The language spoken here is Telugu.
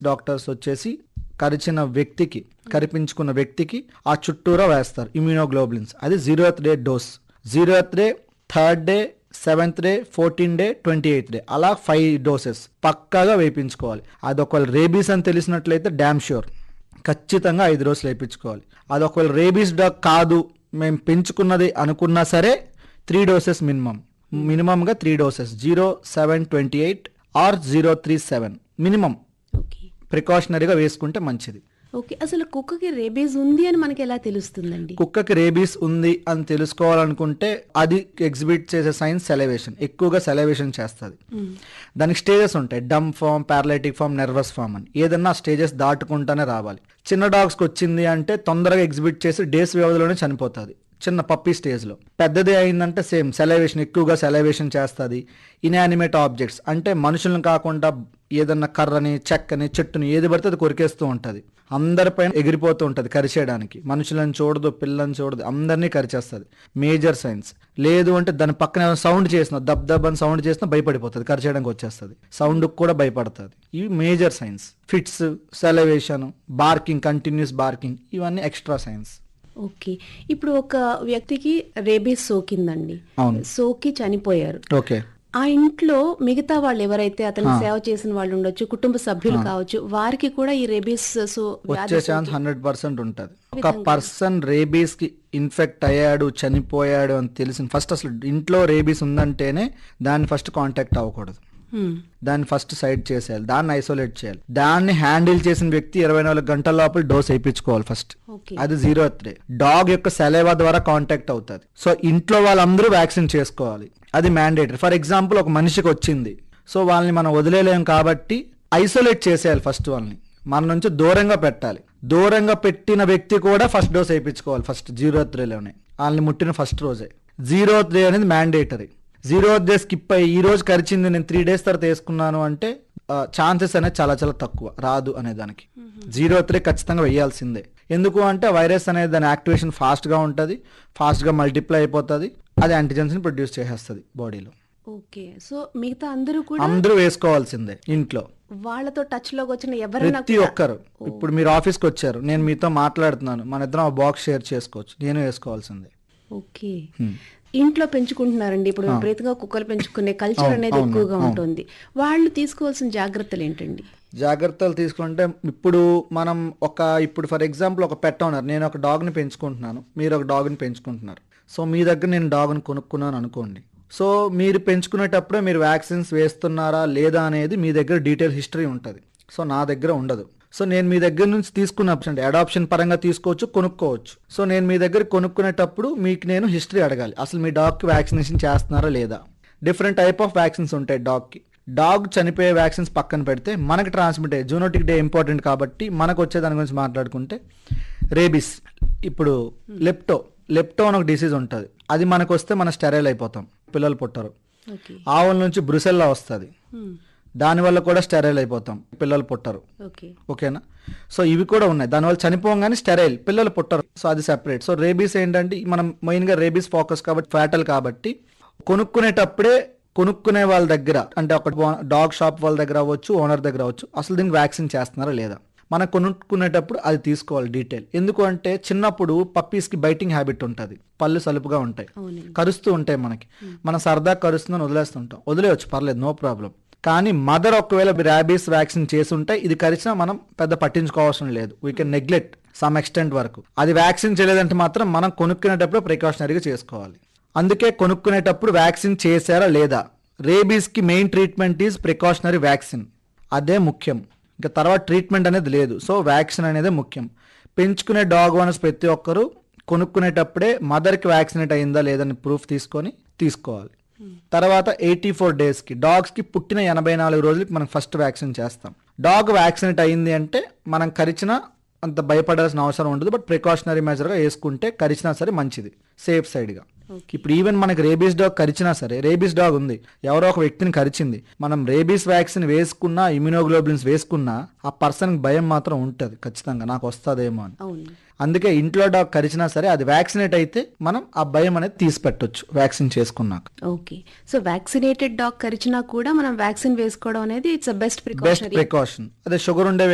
డాక్టర్స్ వచ్చేసి కరిచిన వ్యక్తికి కరిపించుకున్న వ్యక్తికి ఆ చుట్టూరా వేస్తారు ఇమ్యూనోగ్లోబులిన్స్ అది zeroth day dose zeroth day third day seventh day fourteen day twenty eighth day అలా ఫైవ్ డోసెస్ పక్కాగా వేయించుకోవాలి అది ఒకవేళ రేబీస్ అని తెలిసినట్లయితే డ్యామ్ ష్యూర్ ఖచ్చితంగా ఐదు రోజులు వేయించుకోవాలి అది ఒకవేళ రేబీస్ డాగ్ కాదు మేము పెంచుకున్నది అనుకున్నా సరే త్రీ డోసెస్ మినిమం మినిమంగా three doses zero seven twenty eight or zero three seven minimum okay ప్రికాషనరీగా వేసుకుంటే మంచిది ఓకే అసలు కుక్కకి రేబీస్ ఉంది అని మనకి ఎలా తెలుస్తుందండి కుక్కకి రేబీస్ ఉంది అని తెలుసుకోవాలనుకుంటే అది ఎగ్జిబిట్ చేసే సైన్స్ సెలవేషన్ ఎక్కువగా సెలవేషన్ చేస్తుంది దానికి స్టేజెస్ ఉంటాయి dumb form paralytic form nervous form అని ఏదన్నా స్టేజెస్ దాటుకుంటానే రావాలి చిన్న డాగ్స్కి వచ్చింది అంటే తొందరగా ఎగ్జిబిట్ చేసి డేస్ వ్యవధిలోనే చనిపోతుంది చిన్న పప్పీ స్టేజ్లో పెద్దది అయిందంటే సేమ్ సెలవేషన్ ఎక్కువగా సెలవేషన్ చేస్తుంది ఇన్యానిమేట్ ఆబ్జెక్ట్స్ అంటే మనుషులను కాకుండా ఏదన్నా కర్రని చెక్కని చెట్టుని ఏది పడితే అది కొరికేస్తూ ఉంటుంది అందరిపైన ఎగిరిపోతూ ఉంటుంది కరిచేయడానికి మనుషులను చూడదు పిల్లని చూడదు అందరినీ కరిచేస్తుంది మేజర్ సైన్స్ లేదు అంటే దాని పక్కన ఏమైనా సౌండ్ చేసిన దబ్ దబ్ అని సౌండ్ చేసినా భయపడిపోతుంది కరిచేయడానికి వచ్చేస్తుంది సౌండ్ కూడా భయపడుతుంది ఇవి major signs fits salivation barking continuous barking ఇవన్నీ ఎక్స్ట్రా సైన్స్ ఓకే ఇప్పుడు ఒక వ్యక్తికి రేబీస్ సోకిందండి అవును. సోకి చనిపోయారు ఓకే ఆ ఇంట్లో మిగతా వాళ్ళు ఎవరైతే అతనికి సేవ చేసిన వాళ్ళు ఉండొచ్చు కుటుంబ సభ్యులు కావచ్చు వారికి కూడా ఈ రేబీస్ సో వచ్చే ఛాన్స్ హండ్రెడ్ పర్సెంట్ ఉంటుంది ఒక పర్సన్ రేబీస్ కి ఇన్ఫెక్ట్ అయ్యాడు చనిపోయాడు అని తెలిసిన ఫస్ట్ అసలు ఇంట్లో రేబీస్ ఉందంటేనే దాన్ని ఫస్ట్ కాంటాక్ట్ అవ్వకూడదు హ్మ్. దాన్ని ఫస్ట్ సైడ్ చేసేయాలి దాన్ని ఐసోలేట్ చేయాలి దాన్ని హ్యాండిల్ చేసిన వ్యక్తి ఇరవై నాలుగు గంటల లోపల డోస్ వేయించుకోవాలి ఫస్ట్ ఓకే అది జీరో త్రీ డాగ్ యొక్క సెలవా ద్వారా కాంటాక్ట్ అవుతుంది సో ఇంట్లో వాళ్ళందరూ వ్యాక్సిన్ చేసుకోవాలి అది మ్యాండేటరీ ఫర్ ఎగ్జాంపుల్ ఒక మనిషికి వచ్చింది సో వాళ్ళని మనం వదిలేలేం కాబట్టి ఐసోలేట్ చేసేయాలి ఫస్ట్ వాళ్ళని మన నుంచి దూరంగా పెట్టాలి దూరంగా పెట్టిన వ్యక్తి కూడా ఫస్ట్ డోస్ వేయించుకోవాలి ఫస్ట్ జీరో త్రీలోనే వాళ్ళని ముట్టిన ఫస్ట్ రోజే జీరో త్రీ అనేది మ్యాండేటరీ జీరో డే స్కిప్ అయ్యి ఈ రోజు కరిచింది నేను త్రీ డేస్ తర్వాత వేసుకున్నాను అంటే ఛాన్సెస్ అనేది చాలా చాలా తక్కువ రాదు అనే దానికి జీరో త్రీ ఖచ్చితంగా వేయాల్సిందే ఎందుకు అంటే వైరస్ అనేది దాని యాక్టివేషన్ ఫాస్ట్గా ఉంటుంది ఫాస్ట్గా మల్టిప్లై అయిపోతుంది అది యాంటీజెన్స్ని ప్రొడ్యూస్ చేసేస్తుంది బాడీలో ఓకే సో మిగతా అందరూ కూడా అందరూ వేసుకోవాల్సిందే ఇంట్లో వాళ్ళతో టచ్ లోకి వచ్చిన ఎవరైనా ప్రతి ఒక్కరు ఇప్పుడు మీరు ఆఫీస్కి వచ్చారు నేను మీతో మాట్లాడుతున్నాను మన ఇద్దరం బాక్స్ షేర్ చేసుకోవచ్చు నేను వేసుకోవాల్సిందే ఓకే ఇంట్లో పెంచుకుంటున్నారండి ఇప్పుడు విపరీతంగా కుక్కలు పెంచుకునే కల్చర్ అనేది ఎక్కువగా ఉంటుంది వాళ్ళు తీసుకోవాల్సిన జాగ్రత్తలు ఏంటండి జాగ్రత్తలు తీసుకుంటే ఇప్పుడు మనం ఒక ఇప్పుడు ఫర్ ఎగ్జాంపుల్ ఒక పెట్ ఓనర్ నేను ఒక డాగ్ని పెంచుకుంటున్నాను మీరు ఒక డాగ్ని పెంచుకుంటున్నారు సో మీ దగ్గర నేను డాగ్ని కొనుక్కున్నాను అనుకోండి సో మీరు పెంచుకునేటప్పుడే మీరు వ్యాక్సిన్స్ వేస్తున్నారా లేదా అనేది మీ దగ్గర డీటెయిల్ హిస్టరీ ఉంటుంది సో నా దగ్గర ఉండదు సో నేను మీ దగ్గర నుంచి తీసుకున్న ఆప్షన్ అడాప్షన్ పరంగా తీసుకోవచ్చు కొనుక్కోవచ్చు సో నేను మీ దగ్గర కొనుక్కునేటప్పుడు మీకు నేను హిస్టరీ అడగాలి అసలు మీ డాగ్కి వ్యాక్సినేషన్ చేస్తున్నారా లేదా డిఫరెంట్ టైప్ ఆఫ్ వ్యాక్సిన్స్ ఉంటాయి డాగ్కి డాగ్ చనిపోయే వ్యాక్సిన్స్ పక్కన పెడితే మనకి ట్రాన్స్మిట్ అయ్యే జూనోటిక్ డే ఇంపార్టెంట్ కాబట్టి మనకు వచ్చే దాని గురించి మాట్లాడుకుంటే రేబిస్ ఇప్పుడు లెప్టో లెప్టో అని ఒక డిసీజ్ ఉంటుంది అది మనకు వస్తే మనం స్టెరైల్ అయిపోతాం పిల్లలు పుట్టరు ఓకే ఆవుల నుంచి బ్రుసెల్లా వస్తుంది దానివల్ల కూడా స్టెరైల్ అయిపోతాం పిల్లలు పుట్టరు ఓకే ఓకేనా సో ఇవి కూడా ఉన్నాయి దానివల్ల చనిపోగానే స్టెరైల్ పిల్లలు పుట్టరు సో అది సెపరేట్ సో రేబీస్ ఏంటంటే మనం మెయిన్గా రేబీస్ ఫోకస్ కాబట్టి ఫ్యాటల్ కాబట్టి కొనుక్కునేటప్పుడే కొనుక్కునే వాళ్ళ దగ్గర అంటే ఒక డాగ్ షాప్ వాళ్ళ దగ్గర అవ్వచ్చు ఓనర్ దగ్గర అవ్వచ్చు అసలు దీనికి వ్యాక్సిన్ చేస్తున్నారా లేదా మనం కొనుక్కునేటప్పుడు అది తీసుకోవాలి డీటెయిల్ ఎందుకు అంటే చిన్నప్పుడు పప్పీస్కి బైటింగ్ హ్యాబిట్ ఉంటుంది పళ్ళు సలుపుగా ఉంటాయి అవునండి కరుస్తూ ఉంటాయి మనకి మనం సరదా కరుస్తుందని వదిలేస్తుంటాం వదిలేయచ్చు పర్లేదు నో ప్రాబ్లం కానీ మదర్ ఒకవేళ ర్యాబీస్ వ్యాక్సిన్ చేసి ఉంటే ఇది కరిచినా మనం పెద్ద పట్టించుకోవాల్సిన లేదు we can neglect some extent వరకు అది వ్యాక్సిన్ చేయలేదంటే మాత్రం మనం కొనుక్కునేటప్పుడు ప్రికాషనరీగా చేసుకోవాలి అందుకే కొనుక్కునేటప్పుడు వ్యాక్సిన్ చేశారా లేదా రేబీస్ కి main treatment is precautionary vaccine అదే ముఖ్యం ఇంకా తర్వాత ట్రీట్మెంట్ అనేది లేదు సో వ్యాక్సిన్ అనేది ముఖ్యం పెంచుకునే డాగ్ ఓనర్స్ ప్రతి ఒక్కరూ కొనుక్కునేటప్పుడే మదర్కి వ్యాక్సినేట్ అయిందా లేదని ప్రూఫ్ తీసుకొని తీసుకోవాలి తర్వాత ఎయిటీ ఫోర్ డేస్కి డాగ్స్కి పుట్టిన ఎనభై నాలుగు రోజులకి మనం ఫస్ట్ వ్యాక్సిన్ చేస్తాం డాగ్ వ్యాక్సినేట్ అయింది అంటే మనం కరిచిన అంత భయపడాల్సిన అవసరం ఉండదు బట్ ప్రికాషనరీ మెజర్గా వేసుకుంటే కరిచినా సరే మంచిది సేఫ్ సైడ్గా ఇప్పుడు ఈవెన్ మనకి రేబీస్ డాగ్ కరిచినా సరే రేబీస్ డాగ్ ఉంది ఎవరో ఒక వ్యక్తిని కరిచింది మనం రేబీస్ వ్యాక్సిన్ వేసుకున్నా ఇమ్యూనోగ్లోబులిన్స్ వేసుకున్నా ఆ పర్సన్కి భయం మాత్రం ఉంటుంది ఖచ్చితంగా నాకు వస్తుందేమో అని అవును అందుకే ఇంట్లో డాగ్ కరిచినా సరే అది వ్యాక్సినేట్ అయితే మనం ఆ భయం అనేది తీసి పెట్టొచ్చు వ్యాక్సిన్ చేసుకున్నాక ఓకే సో వ్యాక్సినేటెడ్ డాగ్ కరిచినా కూడా మనం వ్యాక్సిన్ వేసుకోవడం అనేది it's best best precautionary precaution అదే షుగర్ ఉండే